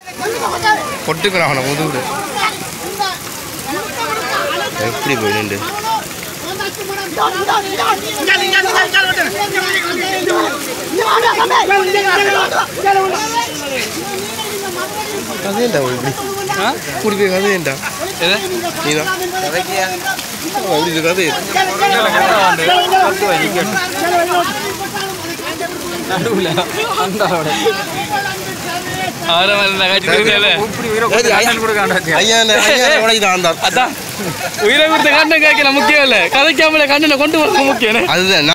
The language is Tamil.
பொட்டுக்கிறான் அவனை முதுகுல எப்படி போய் நின்று கதையண்டா இப்படி இப்படி போய் கதையண்டா நீதான் அப்படி இது கதை அவரை மேல நகைச்சு கொடுக்கல ஐயா ஐயா உடைக்குதான் அந்த அதான் உயிரை கொடுத்த கண்ணை கேட்கல முக்கியம் இல்ல கதைக்காமல கண்ணனை கொண்டு வர முக்கியம் அதுதான்